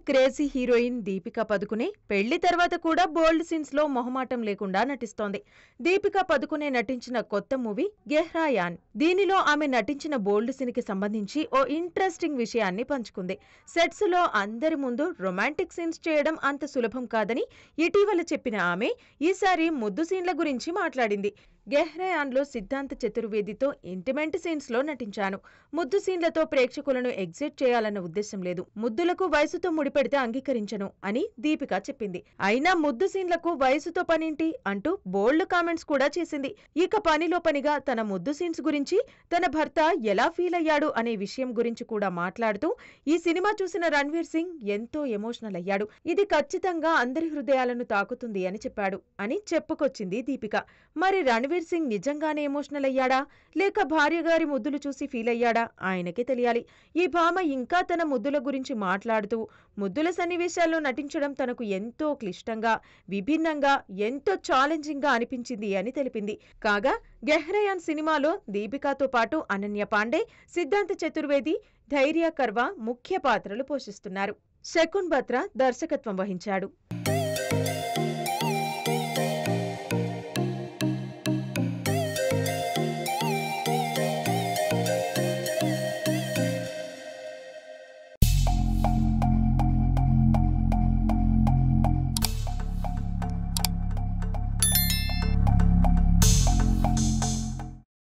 crazy heroine Deepika Padukone పెళ్లి తర్వాత కూడా బోల్డ్ సీన్స్ లో మొహమాటం లేకుండా నటిస్తోంది దీపికా పదుకునే నటించిన కొత్త మూవీ గెహ్రాయాన్ దీనిలో ఆమె నటించిన బోల్డ్ సీన్ కి సంబంధించి ఓ ఇంట్రెస్టింగ్ విషయాన్ని పంచుకుంది సెట్స్ లో అందరి ముందు రొమాంటిక్ సీన్స్ చేయడం అంత సులభం కాదని ఇటీవల చెప్పిన ఆమె ఈసారి ముద్దు సీన్ల గురించి మాట్లాడింది గెహ్రయాన్లో సిద్ధాంత్ చతుర్వేదితో ఇంటిమెంట్ సీన్స్ లో నటించాను ముద్దు సీన్లతో ప్రేక్షకులను ఎగ్జిట్ చేయాలన్న ఉద్దేశం లేదు ముద్దులకు వయసుతో ముడిపెడితే అంగీకరించను అని దీపిక చెప్పింది అయినా ముద్దు సీన్లకు వయసుతో పనింటి అంటూ బోల్డ్ కామెంట్స్ కూడా చేసింది ఇక పనిలో పనిగా తన ముద్దు సీన్స్ గురించి తన భర్త ఎలా ఫీల్ అయ్యాడు అనే విషయం గురించి కూడా మాట్లాడుతూ ఈ సినిమా చూసిన రణ్వీర్ సింగ్ ఎంతో ఎమోషనల్ అయ్యాడు ఇది ఖచ్చితంగా అందరి హృదయాలను తాకుతుంది అని చెప్పాడు అని చెప్పుకొచ్చింది దీపిక మరి రణ్వీర్ సింగ్ నిజంగానే ఎమోషనల్ అయ్యాడా లేక భార్య గారి ముద్దులు చూసి ఫీల్ అయ్యాడా ఆయనకే తెలియాలి ఈ భామ ఇంకా తన ముద్దుల గురించి మాట్లాడుతూ ముద్దుల సన్నివేశాల్లో నటించడం తనకు ఎంతో క్లిష్టంగా విభిన్నంగా ఎంతో ఛాలెంజింగ్ గా అనిపించింది అని తెలిపింది కాగా గెహ్రయాన్ సినిమాలో దీపికాతో పాటు అనన్య పాండే సిద్ధాంత్ చతుర్వేది ధైర్య కర్వా ముఖ్య పాత్రలు పోషిస్తున్నారు శకున్ బత్రా దర్శకత్వం వహించాడు